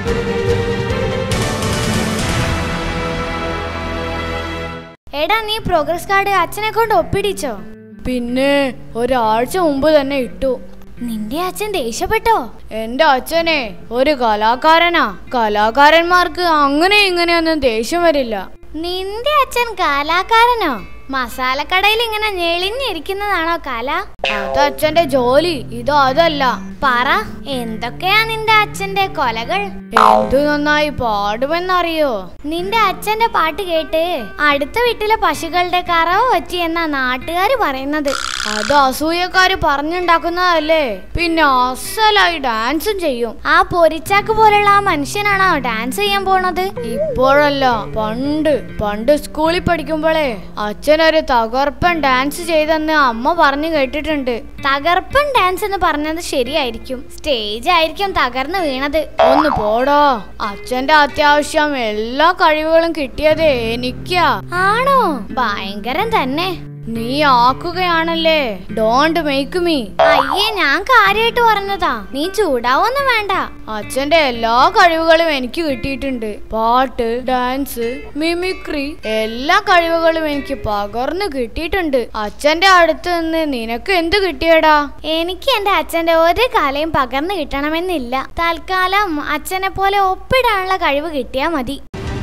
എടാ നീ progress card അച്ഛനെ കൊണ്ട് ഒപ്പിടിച്ചോ പിന്നെ ഒരാഴ്ച മുമ്പ് തന്നെ ഇട്ടു നിന്റെ അച്ഛൻ ദേഷ്യപ്പെട്ടോ എന്റെ അച്ഛനെ ഒരു കലാകാരനാ കലാകാരന്മാർക്ക് അങ്ങനെ ഇങ്ങനെയൊന്നും ദേഷ്യം വരില്ല നിന്റെ അച്ഛൻ കലാകാരനോ മസാലക്കടയിൽ ഇങ്ങനെ ഞെളിഞ്ഞിരിക്കുന്നതാണോ കല അത് അച്ഛന്റെ ജോലി ഇത് അതല്ല പറ എന്തൊക്കെയാ നിന്റെ അച്ഛന്റെ കൊലകൾ എന്തു നന്നായി പാടുമെന്നറിയോ നിന്റെ അച്ഛന്റെ പാട്ട് കേട്ട് അടുത്ത വീട്ടിലെ പശുക്കളുടെ കറവ പറ്റിയെന്നാ നാട്ടുകാര് പറയുന്നത് അത് അസൂയക്കാര് പറഞ്ഞുണ്ടാക്കുന്നതല്ലേ പിന്നെ അസലായി ഡാൻസും ചെയ്യും ആ പൊരിച്ചാക്ക് പോലുള്ള ആ മനുഷ്യനാണോ ഡാൻസ് ചെയ്യാൻ പോണത് ഇപ്പോഴല്ല പണ്ട് പണ്ട് സ്കൂളിൽ പഠിക്കുമ്പോഴേ അച്ഛനൊരു തകർപ്പൻ ഡാൻസ് ചെയ്തെന്ന് അമ്മ പറഞ്ഞു കേട്ടിട്ടുണ്ട് തകർപ്പൻ ഡാൻസ് എന്ന് പറഞ്ഞത് ശരിയായിരിക്കും സ്റ്റേജ് ആയിരിക്കും തകർന്നു വീണത് ഒന്ന് പോടോ അച്ഛന്റെ അത്യാവശ്യം എല്ലാ കഴിവുകളും കിട്ടിയത് എനിക്കാ ആണോ ഭയങ്കരം തന്നെ നീ ആക്കുകയാണല്ലേ ഡോണ്ട് മേക്ക് മീ അയ്യേ ഞാൻ കാര്യമായിട്ട് പറഞ്ഞതാ നീ ചൂടാവൊന്നും വേണ്ട അച്ഛന്റെ എല്ലാ കഴിവുകളും എനിക്ക് കിട്ടിയിട്ടുണ്ട് പാട്ട് ഡാൻസ് മിമിക്രി എല്ലാ കഴിവുകളും എനിക്ക് പകർന്നു കിട്ടിയിട്ടുണ്ട് അച്ഛന്റെ അടുത്ത് നിന്ന് നിനക്ക് എന്ത് കിട്ടിയടാ എനിക്ക് എന്റെ അച്ഛന്റെ ഒരു കലയും പകർന്നു കിട്ടണമെന്നില്ല തൽക്കാലം അച്ഛനെ പോലെ ഒപ്പിടാനുള്ള കഴിവ് കിട്ടിയാ മതി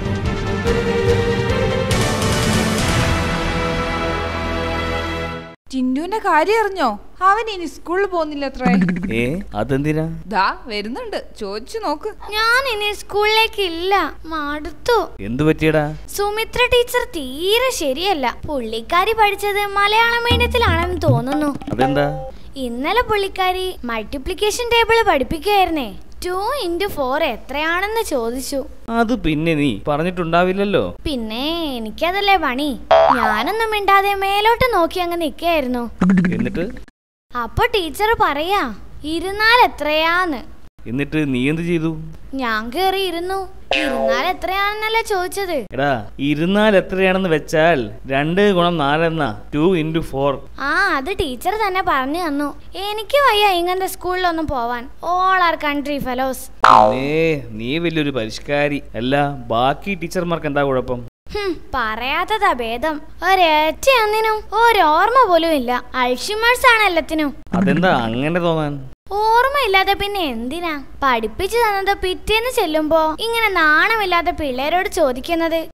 ടിൻഡുവിന്റെ കാര്യം അറിഞ്ഞോ അവൻ ഇനി സ്കൂളിൽ പോകുന്നില്ല അത്രേ ഏ അതെന്തിനാ ദാ വരുന്നുണ്ട് ചോദിച്ചു നോക്ക് ഞാൻ ഇനി സ്കൂളിലേക്ക് ഇല്ല മടുത്തു എന്തു പറ്റിയടാ സുമിത്ര ടീച്ചർ തീരെ ശരിയല്ല പുള്ളിക്കാരി പഠിച്ചത് മലയാളം മീഡിയത്തിലാണെന്ന് തോന്നുന്നു അതെന്താ ഇന്നലെ പുള്ളിക്കാരി മൾട്ടിപ്ലിക്കേഷൻ ടേബിൾ പഠിപ്പിക്കുകയായിരുന്നേ ടു ഇൻറ്റു ഫോർ എത്രയാണെന്ന് ചോദിച്ചു അത് പിന്നെ നീ പറഞ്ഞിട്ടുണ്ടാവില്ലല്ലോ പിന്നെ എനിക്കതല്ലേ പണി ഞാനൊന്നും മിണ്ടാതെ മേലോട്ട് നോക്കി അങ്ങ് നിൽക്കായിരുന്നു എന്നിട്ട് അപ്പൊ ടീച്ചർ പറയാ ഇരുന്നാൽ എത്രയാന്ന് എന്നിട്ട് നീ എന്ത് ചെയ്തു ഞാൻ കേറി ഇരുന്നു ഇരുന്നാൽ എത്രയാണെന്നല്ല ചോദിച്ചത് എടാ ഇരുന്നാൽ എത്രയാണെന്ന് വെച്ചാൽ രണ്ട് ഗുണം നാലെന്നാ ടു ഇൻറ്റു ഫോർ ആ അത് ടീച്ചർ തന്നെ പറഞ്ഞു തന്നു എനിക്ക് വയ്യ ഇങ്ങനത്തെ സ്കൂളിലൊന്നും പോവാൻ ഓൾ ആർ കൺട്രി ഫെലോസ് പിന്നെ നീ വലിയൊരു പരിഷ്കാരി അല്ല ബാക്കി ടീച്ചർമാർക്ക് എന്താ കുഴപ്പം ഹും, പറയാത്തതാ ഭേദം ഒരൊറ്റ ഒന്നിനും ഒരോർമ്മ പോലും ഇല്ല അൾഷിമേഴ്സ് ആണ് എല്ലാത്തിനും അതെന്താ അങ്ങനെ തോന്നാൻ ഓർമ്മയില്ലാതെ പിന്നെ എന്തിനാ പഠിപ്പിച്ചു തന്നത് പിറ്റേന്ന് ചെല്ലുമ്പോ ഇങ്ങനെ നാണമില്ലാതെ പിള്ളേരോട് ചോദിക്കുന്നത്